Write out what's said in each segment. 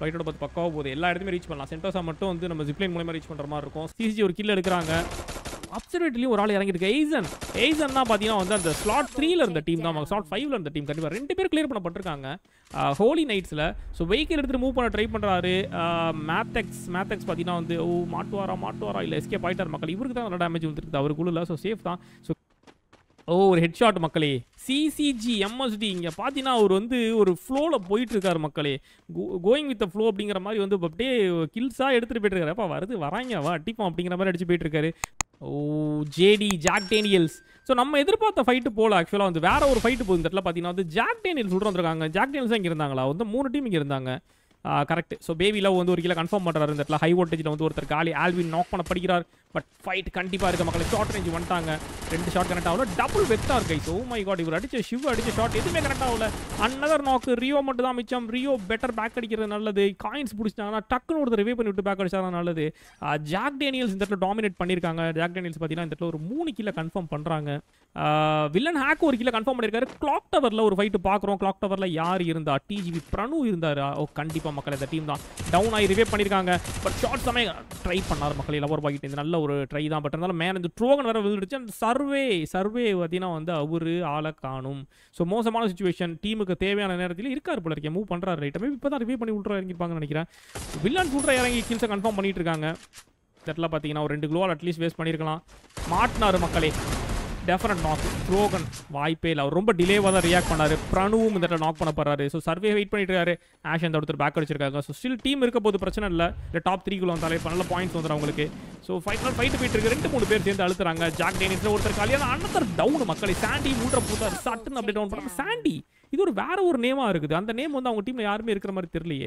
ஃப்ளைட்டோட பார்த்து பக்காவாக போகுது எல்லா இடத்துமே ரீச் பண்ணலாம் சென்டோஸா மட்டும் வந்து நம்ம ஜிப்லைன் மூலமா ரீச் பண்ணுற மாதிரி இருக்கும் சிசிஜி ஒரு கில் எடுக்கிறாங்க அப்சர்வேட்லேயும் ஒரு ஆள் இறங்கிருக்கு எய்சன் எய்சன் தான் பார்த்தீங்கன்னா வந்து அந்த ஸ்லாட் த்ரீல இருந்த டீம் தான் ஸ்லாட் ஃபைவ்ல இருந்த டீம் கண்டிப்பாக ரெண்டு பேர் கிளியர் பண்ணப்பட்டிருக்காங்க ஹோலி நைட்ஸில் ஸோ வெஹிக்கிள் எடுத்துகிட்டு மூவ் பண்ண ட்ரை பண்ணுறாரு மேத்தெக்ஸ் மேத்தெக்ஸ் பார்த்தீங்கன்னா வந்து ஓ மாட்டுவாரா மாட்டுவாரா இல்லை எஸ்கே ஆயிட்டார் மக்கள் இவருக்கு தான் நல்லா டேமேஜ் வந்துருக்கு அவருக்குள்ள இல்லை ஸோ சேஃப் தான் ஸோ ஓ ஒரு ஹெட்ஷாட் மக்களே சிசிஜி எம்எஸ்டி இங்கே பார்த்தீங்கன்னா அவர் வந்து ஒரு ஃப்ளோவில் போயிட்டு இருக்காரு மக்களே கோயிங் வித் ஃப்ளோ அப்படிங்கிற மாதிரி வந்து அப்படியே கில்ஸாக எடுத்துகிட்டு போயிட்டு இருக்காரு அப்பா வருது வராங்க வா அடிப்போம் அப்படிங்கிற மாதிரி அடிச்சு போயிட்டு இருக்காரு oh JD Jack Daniels so நம்ம எதிர்பார்த்த ஃபைட்டு போல ஆக்சுவலாக வந்து வேற ஒரு ஃபைட்டு போகுது இந்த இடத்துல பார்த்தீங்கன்னா வந்து ஜாக் டேனியல்ஸ் விட்டு வந்திருக்காங்க ஜாக் டேனியல்ஸ் இங்கே இருந்தாங்களா வந்து மூணு டீம் இங்கே இருந்தாங்க கரெக்ட் ஸோ பேபியில் வந்து ஒரு கிலோ கன்ஃபார்ம் பண்ணுறாரு இந்த இடத்துல ஹை வோல்டேஜில் வந்து ஒருத்தர் காலி ஆல்வின் நாக் பண்ண படிக்கிறார் பட் ஃபைட் கண்டிப்பாக இருக்க மக்கள் ஷார்ட் ரேஞ்ச் வந்துட்டாங்க ரெண்டு ஷாட் கனெக்ட் ஆகல double vector guys oh my god இவர் அடிச்ச ஷிவ் அடிச்ச ஷாட் எதுவுமே கனெக்ட் ஆகல அன்னதர் நாக்கு ரியோ மட்டும் தான் மிச்சம் ரியோ பெட்டர் பேக் அடிக்கிறது நல்லது காயின்ஸ் பிடிச்சிட்டாங்கன்னா டக்குன்னு ஒருத்தர் ரிவே பண்ணி விட்டு பேக் அடிச்சா நல்லது ஜாக் டேனியல்ஸ் இந்த இடத்துல டாமினேட் பண்ணியிருக்காங்க ஜாக் டேனியல்ஸ் பார்த்தீங்கன்னா இந்த இடத்துல ஒரு மூணு கிலோ கன்ஃபார்ம் பண்ணுறாங்க வில்லன் ஹேக் ஒரு கிலோ கன்ஃபார்ம் பண்ணியிருக்காரு கிளாக் டவரில் ஒரு ஃபைட்டு பார்க்குறோம் கிளாக் டவரில் யார் இருந்தா டிஜிபி பிரணு இருந்தார் ஓ கண்டிப்பாக மக்கள் இந்த டீம் தான் டவுன் ஆகி ரிவே பண்ணியிருக்காங்க பட் ஷார்ட் சமயம் ட்ரை பண்ணார் மக்கள் லவர் பாக்கிட்டு இந்த நல்ல ஒரு ட்ரை தான் பட் இருந்தாலும் மேலே இந்த ட்ரோகன் வேறு விழுந்துடுச்சு அந்த சர்வே சர்வே பார்த்தீங்கன்னா வந்து அவரு ஆளை காணும் ஸோ மோசமான சுச்சுவேஷன் டீமுக்கு தேவையான நேரத்தில் இருக்கார் போல இருக்கேன் மூவ் பண்ணுறாரு ரைட்டமே இப்போ தான் ரிவே பண்ணி விட்ற இறங்கிருப்பாங்கன்னு நினைக்கிறேன் வில்லன் விட்ற இறங்கி கில்ஸை கன்ஃபார்ம் பண்ணிட்டு இருக்காங்க இந்த இடத்துல பார்த்தீங்கன்னா ஒரு ரெண்டு குளோவால் அட்லீஸ்ட் வேஸ்ட் பண்ணியிருக்கலாம் மாட்டினார் மக்களே டெஃபரட் நாக் ட்ரோகன் வாய்ப்பே இல்லை அவர் ரொம்ப டிலேவாக தான் ரியாக்ட் பண்ணாரு பிரணுவும் இந்த இடத்துல நாக் பண்ண போறாரு ஸோ சர்வே வெயிட் பண்ணிட்டு இருக்காரு ஆஷ் அந்த ஒருத்தர் பேக் அடிச்சிருக்காங்க ஸோ ஸ்டில் டீம் இருக்க போது பிரச்சனை இல்லை இல்லை டாப் த்ரீக்குள்ள வந்தாலே இப்போ நல்ல பாயிண்ட்ஸ் வந்துடும் அவங்களுக்கு ஸோ ஃபைனல் ஃபைட் போயிட்டு இருக்கு ரெண்டு மூணு பேர் சேர்ந்து அழுத்துறாங்க ஜாக் டேனிஸ் ஒருத்தர் காலியான அனதர் டவுன் மக்களை சாண்டி மூன்ற பூத்தார் சட்டுன்னு அப்படி டவுன் பண்ணாங்க சாண்டி இது ஒரு வேற ஒரு நேமா இருக்குது அந்த நேம் வந்து அவங்க டீம்ல யாருமே இருக்கிற மாதிரி தெரியலையே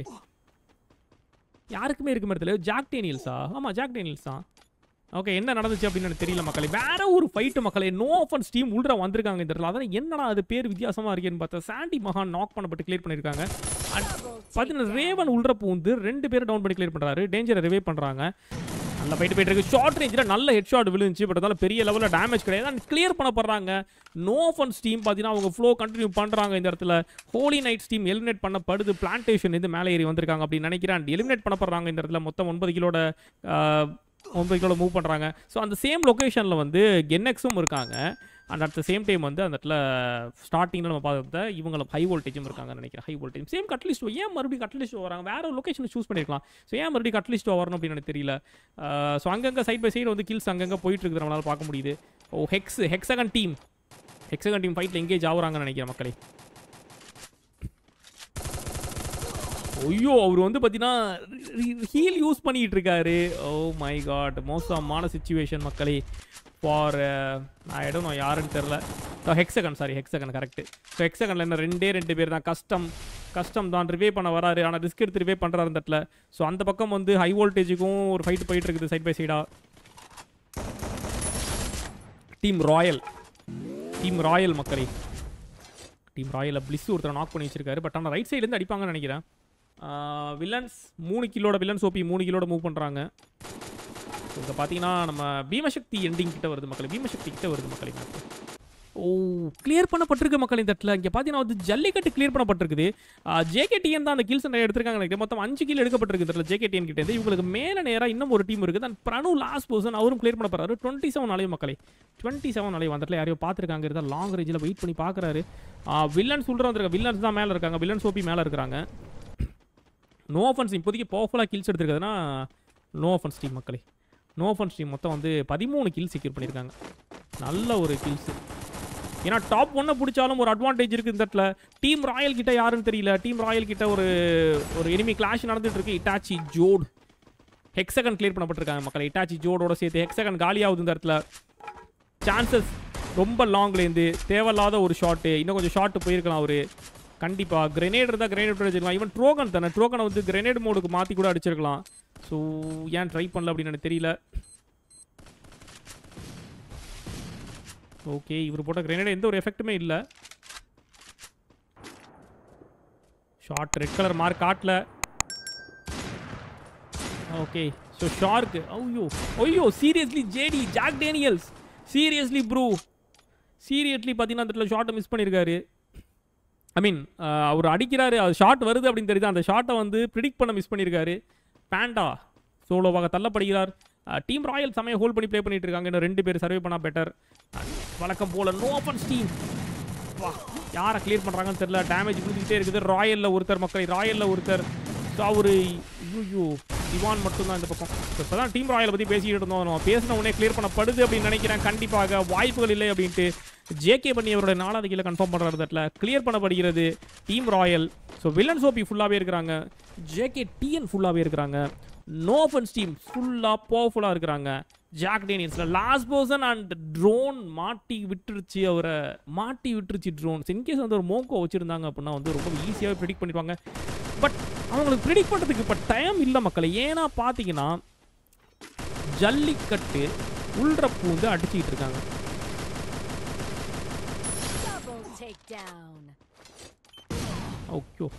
யாருக்குமே இருக்க மாதிரி தெரியல ஜாக் டேனியல்ஸா ஆமா ஜாக் டேனியல்ஸ் தான் ஓகே என்ன நடந்துச்சு அப்படின்னு எனக்கு தெரியல மக்களே வேற ஒரு ஃபைட்டு மக்களே நோ ஆஃபன்ஸ் டீம் உள்ள வந்திருக்காங்க இந்த இடத்துல அதான் என்னடா அது பேர் வித்தியாசமா இருக்கேன்னு பார்த்தா சாண்டி மகான் நாக் பண்ணப்பட்டு கிளியர் பண்ணியிருக்காங்க அண்ட் பார்த்தீங்கன்னா ரேவன் உள்ள பூந்து ரெண்டு பேரும் டவுன் பண்ணி கிளியர் பண்றாரு டேஞ்சரை ரிவே பண்றாங்க நல்ல ஃபைட் போயிட்டு இருக்கு ஷார்ட் ரேஞ்சில் நல்ல ஹெட் ஷாட் விழுந்துச்சு பட் அதனால பெரிய லெவலில் டேமேஜ் கிடையாது அண்ட் கிளியர் பண்ணப்படுறாங்க நோ ஃபன்ஸ் டீம் பார்த்தீங்கன்னா அவங்க ஃப்ளோ கண்டினியூ பண்ணுறாங்க இந்த இடத்துல ஹோலி நைட்ஸ் டீம் எலிமினேட் பண்ணப்படுது பிளான்டேஷன் இது மேலே ஏறி வந்திருக்காங்க அப்படின்னு நினைக்கிறேன் அண்ட் எலிமினேட் பண்ணப்படுறாங்க இந்த இடத்துல மொத்தம் ஒன்பது கிலோட ஒன்பது கிலோ மூவ் பண்ணுறாங்க ஸோ அந்த சேம் லொக்கேஷனில் வந்து கென்னெக்ஸும் இருக்காங்க and at the same time வந்து அந்த இடத்துல ஸ்டார்டிங்கில் நம்ம பார்த்தத இவங்களும் ஹை வோல்டேஜும் இருக்காங்கன்னு நினைக்கிறேன் ஹை வோல்டேஜ் சேம் கட்லிஸ்ட் ஏன் மறுபடியும் கட்லிஸ்ட் வராங்க வேற ஒரு லொக்கேஷன் சூஸ் பண்ணிருக்கலாம் ஸோ ஏன் மறுபடியும் கட்லிஸ்ட் வரணும் அப்படின்னு எனக்கு தெரியல ஸோ அங்கங்கே சைட் பை சைடு வந்து கில்ஸ் அங்கங்கே போயிட்டு இருக்குது நம்மளால பார்க்க முடியுது oh hex hexagon team hexagon team ஃபைட்டில் எங்கேஜ் ஆகுறாங்கன்னு நினைக்கிறேன் மக்களே ஐயோ அவர் வந்து பார்த்தீங்கன்னா ஹீல் யூஸ் பண்ணிட்டு இருக்காரு ஓ மை காட் மோசமான சுச்சுவேஷன் மக்களே ஃபார் நான் இடம் நான் யாருன்னு தெரில so hexagon sorry hexagon correct so ஹெக்ஸகனில் என்ன ரெண்டே ரெண்டு பேர் தான் கஷ்டம் கஷ்டம் தான் ரிவே பண்ண வராரு ஆனால் ரிஸ்க் எடுத்து ரிவே பண்ணுறாரு அந்த இடத்துல ஸோ அந்த பக்கம் வந்து ஹை வோல்டேஜுக்கும் ஒரு ஃபைட் போயிட்டு இருக்குது சைட் பை சைடாக டீம் ராயல் டீம் ராயல் மக்களே டீம் ராயலை பிளிஸ் ஒருத்தர் நாக் பண்ணி வச்சிருக்காரு பட் ஆனால் ரைட் சைட்லேருந்து அடிப்பாங்கன்னு நினைக்கிறேன் வில்லன்ஸ் மூணு கிலோட வில்லன்ஸ் ஓபி மூணு கிலோட மூவ் பண்ணுறாங்க இங்கே பார்த்தீங்கன்னா நம்ம பீமசக்தி எண்டிங் கிட்ட வருது மக்களே பீமசக்தி கிட்ட வருது மக்களே map. ஓ கிளியர் பண்ணப்பட்டிருக்கு மக்கள் இந்த இடத்துல இங்கே பார்த்தீங்கன்னா வந்து ஜல்லிக்கட்டு கிளியர் பண்ணப்பட்டிருக்குது ஜேகேடிஎன் தான் அந்த கில்ஸ் நிறைய எடுத்திருக்காங்க நினைக்கிறேன் மொத்தம் அஞ்சு கில் எடுக்கப்பட்டிருக்கு இந்த இடத்துல ஜேகேடிஎன் கிட்ட இருந்து இவங்களுக்கு மேலே நேராக இன்னும் ஒரு டீம் இருக்குது அண்ட் பிரணு லாஸ்ட் பர்சன் அவரும் கிளியர் பண்ண போறாரு டுவெண்ட்டி செவன் அலையும் மக்களே டுவெண்ட்டி செவன் அலையும் அந்த இடத்துல யாரையோ பார்த்துருக்காங்க இருந்தால் லாங் ரேஞ்சில் வெயிட் பண்ணி பார்க்குறாரு வில்லன்ஸ் உள்ள வந்திருக்காங்க வில்லன்ஸ் தான் மேலே இருக்காங்க வில்லன்ஸ் ஓபி மேலே இருக்கிறாங்க நோ ஆஃபன்ஸ் இப்போதைக்கு பவர்ஃபுல்லாக கில்ஸ் எடுத்திருக்கிறதுனா நோ ஆஃபன்ஸ் டீம் மக்களே நோ ஆஃபன்ஸ் டீம் மொத்தம் வந்து பதிமூணு கில் செக்யூர் பண்ணியிருக்காங்க நல்ல ஒரு கில்ஸ் ஏன்னா டாப் ஒன்னை பிடிச்சாலும் ஒரு அட்வான்டேஜ் இருக்குது இந்த இடத்துல டீம் ராயல் கிட்ட யாருன்னு தெரியல டீம் ராயல் கிட்ட ஒரு ஒரு எனிமி கிளாஷ் நடந்துட்டு இருக்கு இட்டாச்சி ஜோட் ஹெக்ஸகன் கிளியர் பண்ணப்பட்டிருக்காங்க மக்கள் இட்டாச்சி ஜோடோட சேர்த்து ஹெக்ஸகன் காலியாகுது இந்த இடத்துல சான்சஸ் ரொம்ப லாங்லேருந்து தேவையில்லாத ஒரு ஷாட்டு இன்னும் கொஞ்சம் ஷாட்டு போயிருக்கலாம் அவரு கண்டிப்பாக கிரெனேட் இருந்தால் கிரெனேட் அடிச்சிருக்கலாம் ஈவன் ட்ரோகன் தானே ட்ரோகனை வந்து கிரெனேட் மோடுக்கு மாற்றி கூட அடிச்சிருக்கலாம் ஸோ ஏன் ட்ரை பண்ணல அப்படின்னு எனக்கு தெரியல ஓகே இவர் போட்ட கிரெனேட் எந்த ஒரு எஃபெக்ட்டுமே இல்லை ஷார்ட் ரெட் கலர் மார்க் காட்டல ஓகே ஸோ ஷார்க் ஐயோ ஐயோ seriously JD Jack Daniels seriously bro seriously பார்த்தீங்கன்னா அந்த இடத்துல ஷார்ட்டை மிஸ் பண்ணியிருக்காரு ஐ மீன் அவர் அடிக்கிறாரு அது ஷாட் வருது அப்படின்னு தெரியுது அந்த ஷாட்டை வந்து ப்ரிடிக்ட் பண்ண மிஸ் பண்ணியிருக்காரு பேண்டா சோலோவாக தள்ளப்படுகிறார் டீம் ராயல் சமயம் ஹோல்ட் பண்ணி ப்ளே பண்ணிட்டு இருக்காங்க இன்னும் ரெண்டு பேர் சர்வே பண்ணால் பெட்டர் வழக்கம் போல நோ ஓப்பன் டீம் வா யாரை கிளியர் பண்ணுறாங்கன்னு தெரியல டேமேஜ் விழுந்துக்கிட்டே இருக்குது ராயலில் ஒருத்தர் மக்களை ராயலில் ஒருத்தர் ஸோ அவர் ஐயோ திவான் மட்டும்தான் இந்த பக்கம் இப்போ தான் டீம் ராயலை பற்றி பேசிக்கிட்டு இருந்தோம் நம்ம பேசின உடனே கிளியர் பண்ணப்படுது அப்படின்னு நினைக்கிறேன் கண்டிப்பாக வாய்ப்புகள் இல்லை அப்படின்ட்டு ஜேகே பண்ணி அவருடைய நாலாவது கீழே கன்ஃபார்ம் பண்ணுற இடத்துல கிளியர் பண்ணப்படுகிறது டீம் ராயல் ஸோ வில்லன் சோபி ஃபுல்லாகவே இருக்கிறாங்க ஜேகே டிஎன் ஃபுல்லாகவே இருக்கிறாங்க நோ ஃபன்ஸ் டீம் ஃபுல்லாக பவர்ஃபுல்லாக இருக்கிறாங்க ஜாக் டேனியல்ஸில் லாஸ்ட் பர்சன் அண்ட் ட்ரோன் மாட்டி விட்டுருச்சு அவரை மாட்டி விட்டுருச்சு ட்ரோன்ஸ் இன்கேஸ் வந்து ஒரு மோக்கோ வச்சுருந்தாங்க அப்படின்னா வந்து ரொம்ப ஈஸியாகவே ப்ரிடிக் பண்ணிடுவாங்க பட் அவங்களுக்கு ப்ரிடிக் பண்ணுறதுக்கு இப்போ டைம் இல்லை மக்களை ஏன்னா பார்த்தீங்கன்னா ஜல்லிக்கட்டு உள்ற பூந்து அடிச்சுக்கிட்டு இருக்காங்க Double takedown. ஓகே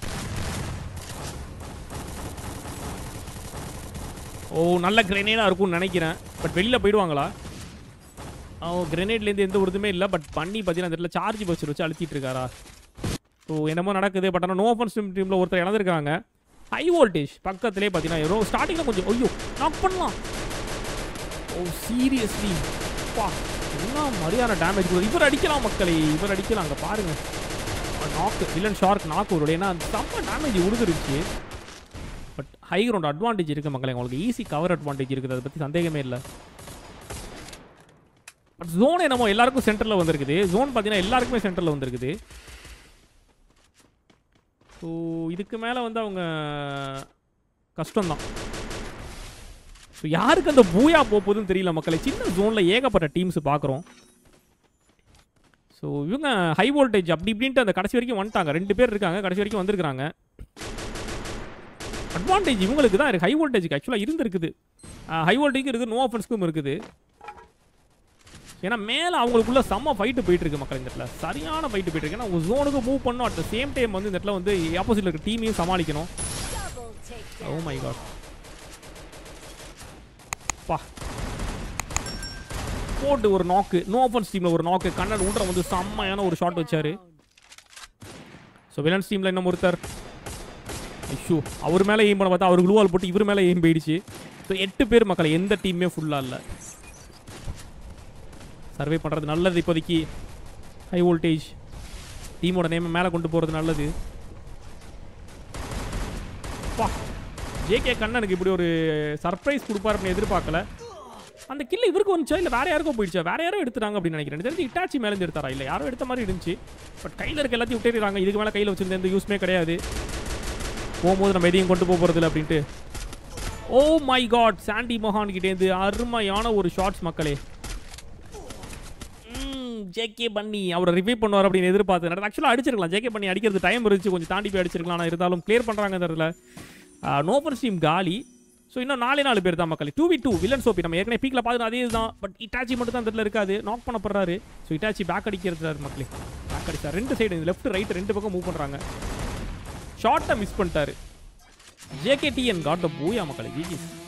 ஓ நல்ல கிரெனேடாக இருக்கும்னு நினைக்கிறேன் பட் வெளியில் போயிடுவாங்களா ஓ கிரெனேட்லேருந்து எந்த ஒரு இதுவுமே இல்லை பட் பண்ணி பார்த்தீங்கன்னா அந்த இடத்துல சார்ஜ் பஸ்டர் வச்சு அழுத்திட்டு இருக்காரா ஸோ என்னமோ நடக்குது பட் ஆனால் நோ ஃபன்ஸ் டீமில் ஒருத்தர் இழந்திருக்காங்க ஹை வோல்டேஜ் பக்கத்துலேயே பார்த்தீங்கன்னா ஏதோ ஸ்டார்டிங்கில் கொஞ்சம் ஐயோ நாக் பண்ணலாம் ஓ சீரியஸ்லி பா என்ன மாதிரியான டேமேஜ் கொடுக்குது இவர் அடிக்கலாம் மக்களை இவர் அடிக்கலாம் அங்கே பாருங்க நாக்கு வில்லன் ஷார்க் நாக்கு ஒரு ஏன்னா செம்ம டேமேஜ் உழுதுருச்சு பட் ஹை கிரவுண்ட் அட்வான்டேஜ் இருக்குது மக்களே உங்களுக்கு ஈஸி கவர் அட்வான்டேஜ் இருக்குது அதை பற்றி சந்தேகமே இல்லை பட் ஜோன் என்னமோ எல்லாருக்கும் சென்டரில் வந்திருக்குது ஜோன் பார்த்தீங்கன்னா எல்லாருக்குமே சென்டரில் வந்திருக்குது ஸோ இதுக்கு மேலே வந்து அவங்க கஷ்டம்தான் ஸோ யாருக்கு அந்த பூயா போக போகுதுன்னு தெரியல மக்களை சின்ன ஜோனில் ஏகப்பட்ட டீம்ஸ் பார்க்குறோம் ஸோ இவங்க ஹை வோல்டேஜ் அப்படி இப்படின்ட்டு அந்த கடைசி வரைக்கும் வந்துட்டாங்க ரெண்டு பேர் இருக்காங்க கடைசி வரைக்கும் வந்திருக்காங்க அட்வான்டேஜ் இவங்களுக்கு தான் இருக்குது ஹை வோல்டேஜுக்கு ஆக்சுவலாக இருந்திருக்குது ஹை வோல்டேஜுக்கு இருக்குது நோ ஆஃபன்ஸ்க்கும் இருக்குது ஏன்னா மேலே அவங்களுக்குள்ள செம்ம ஃபைட்டு போயிட்டு இருக்கு மக்கள் இந்த இடத்துல சரியான ஃபைட்டு போயிட்டு இருக்கு ஏன்னா ஒரு ஜோனுக்கு மூவ் பண்ணோம் அட் த சேம் டைம் வந்து இந்த இடத்துல வந்து ஆப்போசிட்ல இருக்க டீமையும் சமாளிக்கணும் Double takedown. Oh my god பா போட்டு ஒரு நாக்கு நோ ஆஃபன்ஸ் டீமில் ஒரு நாக்கு கண்ணன் உள்ள வந்து செம்மையான ஒரு ஷாட் வச்சாரு ஸோ வில்லன்ஸ் டீமில் இன்னும் ஒருத்தர் ஐஷோ அவர் மேலே எய்ம் பண்ண பார்த்தா அவர் குளூவால் போட்டு இவர் மேலே எய்ம் போயிடுச்சு ஸோ எட்டு பேர் மக்களை எந்த டீமுமே ஃபுல்லாக இல்லை சர்வே பண்ணுறது நல்லது இப்போதைக்கு ஹை வோல்டேஜ் டீமோட நேமை மேலே கொண்டு போகிறது நல்லது பா ஜேகே கண்ணனுக்கு இப்படி ஒரு சர்ப்ரைஸ் கொடுப்பாரு அப்படின்னு எதிர்பார்க்கல அந்த கில்ல இவருக்கு வந்துச்சா இல்லை வேற யாருக்கோ போயிடுச்சா வேற யாரோ எடுத்துட்டாங்க அப்படின்னு நினைக்கிறேன் எனக்கு தெரிஞ்சு இட்டாச்சி மேலே இருந்து எடுத்தாரா இல்லை யாரோ எடுத்த மாதிரி இருந்துச்சு பட் கையில் இருக்க எல்லாத்தையும் விட்டுறாங்க இதுக்கு மேலே கையில் வச்சிருந்த எந்த யூஸ்மே கிடையாது போகும்போது நம்ம எதையும் கொண்டு போக போகிறதில்ல அப்படின்ட்டு oh my god Sandy Mohan கிட்டேருந்து அருமையான ஒரு ஷார்ட்ஸ் மக்களே ஜேகே பண்ணி அவரை ரிவ்யூ பண்ணுவார் அப்படின்னு எதிர்பார்த்து ஆக்சுவலாக அடிச்சிருக்கலாம் ஜேகே பண்ணி அடிக்கிறது டைம் இருந்துச்சு கொஞ்சம் தாண்டி போய் அடிச்சிருக்கலாம் ஆனால் இருந்தாலும் கிளியர் பண்ணுறாங்க இந்த இடத்துல நோபர் டீம் காலி ஸோ இன்னும் நாலே நாலு பேர் தான் மக்கள் டூ வி டூ வில்லன் சோப்பி நம்ம ஏற்கனவே பீக்கில் பார்த்து அதே தான் பட் இட்டாச்சி மட்டும் தான் அந்த இடத்துல இருக்காது நாக் பண்ணப்படுறாரு ஸோ இட்டாச்சி பேக் அடிக்கிறாரு மக்களே பேக் அடிச்சார் ரெண்டு சைடு லெஃப்ட் ரைட் ரெண்டு பக்கம் மூவ் பண்ணுறாங்க ஷார்ட்டை மிஸ் பண்ணிட்டாரு ஜேகேடிஎன் காட் த பூயா மக்களே ஜிஜிஸ்